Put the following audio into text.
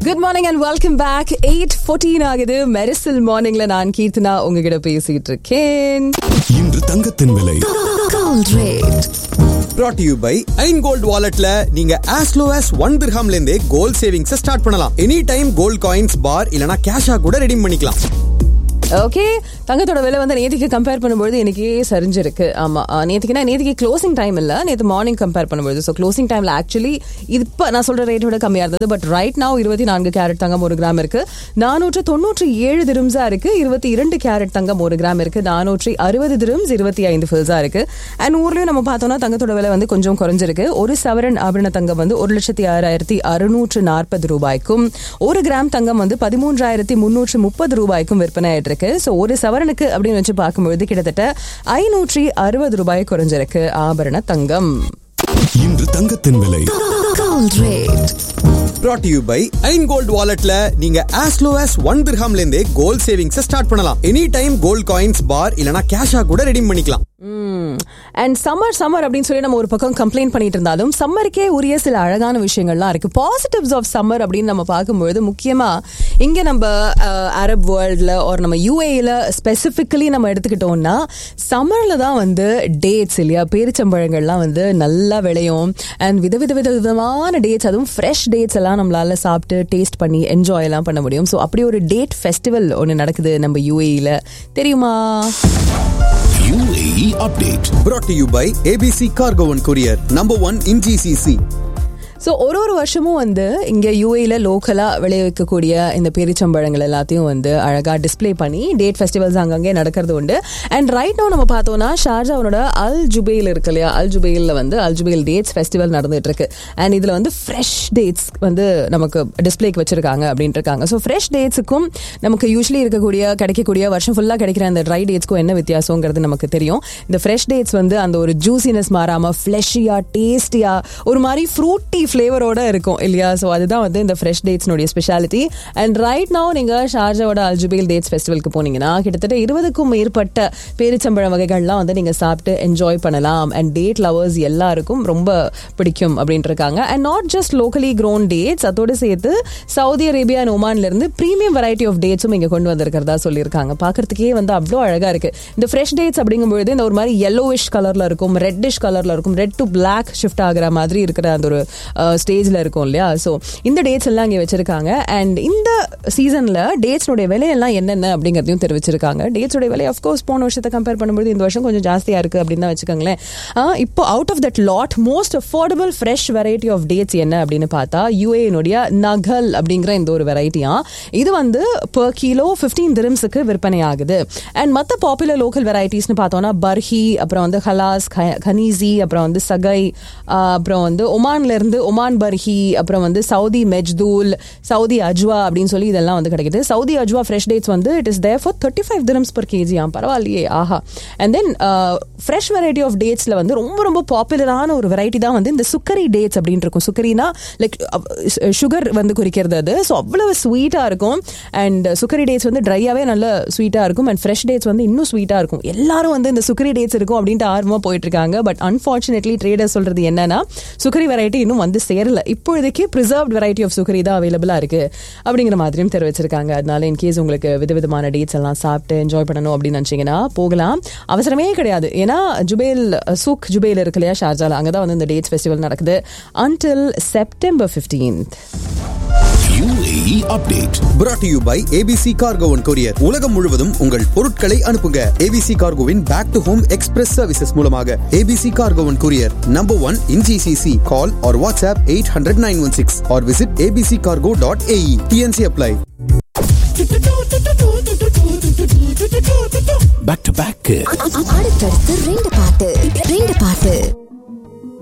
Good morning and welcome back eight fourteen ஆகுது மெரிசல் மார்னிங்ல நான் கீர்த்தனா உங்ககிட்ட பேசிட்டு இருக்கேன் இன்று தங்கத்தின் விலை Gold rate. brought to you by Ain gold வாலெட்ல நீங்க as low as ஒன் திர்ஹாம்ல இருந்தே கோல்ட் சேவிங்ஸ் ஸ்டார்ட் பண்ணலாம் any time gold coins bar இல்லனா கேஷா கூட ரெடீம் பண்ணிக்கலாம் ஓகே தங்கத்தோட விலை வந்து நேற்றுக்கு கம்பேர் பண்ணும்போது எனக்கு சரிஞ்சிருக்கு ஆமா ஆ, நேத்துக்குன்னா நேற்றுக்கு க்ளோசிங் டைம் இல்ல நேற்று மார்னிங் கம்பேர் பண்ணும்போது ஸோ க்ளோசிங் டைம்ல ஆக்சுவலி இப்போ நான் சொல்ற ரேட்டோட கம்மியா இருந்தது பட் ரைட் now இருபத்தி நான்கு கேரட் தங்கம் ஒரு கிராம் இருக்கு நானூற்று தொண்ணூற்றி ஏழு திரும்ஸா இருக்கு இருபத்தி இரண்டு கேரட் தங்கம் ஒரு கிராம் இருக்கு நானூற்றி அறுபது திரும்ஸ் இருபத்தி ஐந்து ஃபில்ஸா இருக்கு அண்ட் ஊர்லயும் நம்ம பார்த்தோம்னா தங்கத்தோட விலை வந்து கொஞ்சம் குறைஞ்சிருக்கு ஒரு சவரன் ஆபரண தங்கம் வந்து ஒரு லட்சத்தி ஆறாயிரத்தி அறுநூற்று நாற்பது ரூபாய்க்கும் ஒரு கிராம் தங்கம் வந்து பதிமூன்றாயிரத்தி முன்னூற்று முப்பது ரூபாய்க்கும் விற்பனை ஆயிட்டு இருக்கு ஸோ ஒரு சவரனுக்கு அப்படின்னு வச்சு பார்க்கும்பொழுது கிட்டத்தட்ட ஐநூற்றி அறுபது ரூபாய் குறைஞ்சிருக்கு ஆபரண தங்கம் இன்று தங்கத்தின் விலை Gold rate. brought to you by Ain gold வாலெட்ல நீங்க as low as ஒன் திர்ஹாம்ல இருந்தே கோல்ட் சேவிங்ஸ் ஸ்டார்ட் பண்ணலாம் any time gold coins bar இல்லனா கேஷா கூட ரெடீம் பண்ணிக்கலாம் அண்ட் சம்மர் சம்மர் அப்படின்னு சொல்லி நம்ம ஒரு பக்கம் கம்ப்ளைண்ட் பண்ணிட்டு இருந்தாலும் சம்மருக்கே உரிய சில அழகான விஷயங்கள்லாம் இருக்கு பாசிட்டிவ்ஸ் ஆஃப் சம்மர் அப்படின்னு நம்ம பார்க்கும்பொழுது முக்கியமா இங்க நம்ம அரப் வேர்ல்ட்ல ஒரு நம்ம யூஏல ஸ்பெசிஃபிக்கலி நம்ம எடுத்துக்கிட்டோம்னா சம்மர்ல தான் வந்து டேட்ஸ் இல்லையா பேரிச்சம்பழங்கள்லாம் வந்து நல்லா விளையும் அண்ட் விதவித வித விதமான டேட்ஸ் அதுவும் ஃப்ரெஷ் டேட்ஸ் எல்லாம் நம்மளால சாப்பிட்டு டேஸ்ட் பண்ணி என்ஜாய் எல்லாம் பண்ண முடியும் ஸோ அப்படி ஒரு டேட் ஃபெஸ்டிவல் ஒன்று நடக்குது நம்ம யூஏல தெரியுமா UAE update brought to you by ABC Cargo and Courier number one in GCC so ஒரு ஒரு வருஷமும் வந்து இங்கே யூஏல லோக்கலாக விளைவிக்கக்கூடிய இந்த பேரிச்சம்பழங்கள் எல்லாத்தையும் வந்து அழகாக டிஸ்ப்ளே பண்ணி டேட் ஃபெஸ்டிவல்ஸ் அங்கங்கே நடக்கிறது உண்டு அண்ட் ரைட் நோ நம்ம பார்த்தோம்னா ஷார்ஜாவோட அல் ஜுபெயில் இருக்கு இல்லையா அல் ஜுபெயிலில் வந்து அல் ஜுபெயில் டேட்ஸ் ஃபெஸ்டிவல் நடந்துட்டு இருக்கு அண்ட் இதில் வந்து ஃப்ரெஷ் டேட்ஸ் வந்து நமக்கு டிஸ்ப்ளேக்கு வச்சிருக்காங்க அப்படின்ட்டு இருக்காங்க ஸோ ஃப்ரெஷ் டேட்ஸுக்கும் நமக்கு யூஸ்வலி இருக்கக்கூடிய கிடைக்கக்கூடிய வருஷம் ஃபுல்லாக கிடைக்கிற அந்த ட்ரை டேட்ஸ்க்கும் என்ன வித்தியாசங்கிறது நமக்கு தெரியும் இந்த ஃப்ரெஷ் டேட்ஸ் வந்து அந்த ஒரு ஜூசினஸ் மாறாமல் ஃப்ளெஷியாக டேஸ்டியாக ஒரு மாதிரி ஃப்ரூட்டி ஃப்ளேவரோட இருக்கும் இல்லையா ஸோ அதுதான் வந்து இந்த ஃப்ரெஷ் டேட்ஸ்னுடைய ஸ்பெஷாலிட்டி அண்ட் ரைட் now நீங்கள் ஷார்ஜாவோட அல்ஜுபேல் டேட்ஸ் ஃபெஸ்டிவலுக்கு போனீங்கன்னா கிட்டத்தட்ட இருபதுக்கும் மேற்பட்ட பேரிச்சம்பழ வகைகள்லாம் வந்து நீங்கள் சாப்பிட்டு என்ஜாய் பண்ணலாம் அண்ட் டேட் லவர்ஸ் எல்லாருக்கும் ரொம்ப பிடிக்கும் அப்படின்ட்டு இருக்காங்க and not just locally grown dates அதோடு சேர்த்து சவுதி அரேபியா அண்ட் ஒமான்ல இருந்து ப்ரீமியம் வெரைட்டி ஆஃப் டேட்ஸும் இங்கே கொண்டு வந்திருக்கிறதா சொல்லியிருக்காங்க பார்க்கறதுக்கே வந்து அவ்வளோ அழகாக இருக்கு இந்த ஃப்ரெஷ் டேட்ஸ் அப்படிங்கும்பொழுது இந்த ஒரு மாதிரி yellowish கலர்ல இருக்கும் ரெட்டிஷ் கலர்ல இருக்கும் ரெட் டு பிளாக் ஷிஃப்ட் ஆகுற மாதிரி இருக்கிற அந்த ஒரு ஸ்டேஜ்ல இருக்கும் இல்லையா ஸோ இந்த டேட்ஸ் எல்லாம் இங்கே வச்சிருக்காங்க அண்ட் இந்த சீசன்ல டேட்ஸ்னுடைய விலையெல்லாம் என்னென்ன அப்படிங்கிறதையும் தெரிவிச்சிருக்காங்க டேட்ஸோட விலை அஃப்கோர்ஸ் போன வருஷத்தை கம்பேர் பண்ணும்போது இந்த வருஷம் கொஞ்சம் ஜாஸ்தியா இருக்கு அப்படின்னு தான் வச்சுக்கோங்களேன் ஆஹ் இப்போ out of that lot most affordable fresh variety of dates என்ன அப்படின்னு பார்த்தா யூஏனுடைய நகல் அப்படிங்கிற இந்த ஒரு வெரைட்டியா இது வந்து per கிலோ ஃபிஃப்டீன் திரம்ஸுக்கு விற்பனை ஆகுது அண்ட் மற்ற பாப்புலர் லோக்கல் வெரைட்டிஸ்னு பார்த்தோம்னா பர்ஹி அப்புறம் வந்து ஹலாஸ் க- கனீசி அப்புறம் வந்து சகை ஆஹ் அப்புறம் வந்து ஒமான்ல இருந்து ஒமான் பர்ஹி அப்புறம் வந்து சவுதி மெஜ்தூல் சவுதி அஜ்வா அப்படின்னு சொல்லி இதெல்லாம் வந்து கிடைக்குது சவுதி அஜ்வா ஃப்ரெஷ் டேட்ஸ் வந்து it is there for thirty five dirhams per KG ஆ பரவாயில்லையே ஆஹா and then fresh variety of டேட்ஸ்ல வந்து ரொம்ப ரொம்ப பாப்புலரான ஒரு வெரைட்டி தான் வந்து இந்த சுக்கரி டேட்ஸ் அப்படின்னு இருக்கும் சுக்கரினா லைக் சுகர் வந்து குறிக்கிறது அது ஸோ அவ்வளவு ஸ்வீட்டாக இருக்கும் அண்ட் சுக்கரி டேட்ஸ் வந்து ட்ரையாகவே நல்ல ஸ்வீட்டாக இருக்கும் அண்ட் ஃப்ரெஷ் டேட்ஸ் வந்து இன்னும் ஸ்வீட்டாக இருக்கும் எல்லாரும் வந்து இந்த சுக்கரி டேட்ஸ் இருக்கும் அப்படின்ட்டு ஆர்வமாக போயிட்டு இருக்காங்க பட் அன்ஃபார்ச்சுனேட்லி ட்ரேடர் சொல்றது என்னன்னா சுக்கரி வெரைட்டி இன்னும் வந்து சேரல இப்போதைக்கு ப்ரிசர்வ்ட் வெரைட்டி ஆஃப் சுக்கரி தான் அவைலபிளாக இருக்கு அப்படிங்கிற மாதிரியும் தெரிவிச்சிருக்காங்க அதனால இன்கேஸ் உங்களுக்கு விதவிதமான டேட்ஸ் எல்லாம் சாப்பிட்டு என்ஜாய் பண்ணணும் அப்படின்னு நினச்சிங்கன்னா போகலாம் அவசரமே கிடையாது ஏன்னா ஜுபேல் சூக் ஜுபேல் இருக்கு இல்லையா ஷார்ஜால அங்கே தான் வந்து இந்த டேட்ஸ் ஃபெஸ்டிவல் நடக்குது until September fifteenth UAE update brought to you by ABC Cargo and Courier உலகம் முழுவதும் உங்கள் பொருட்களை அனுப்புங்க ABC Cargoவின் back to home express services மூலமாக ABC Cargo and Courier number one in GCC call or WhatsApp 800 916 or visit abccargo.ae TNC apply back to back அடுத்தடுத்து ரெண்டு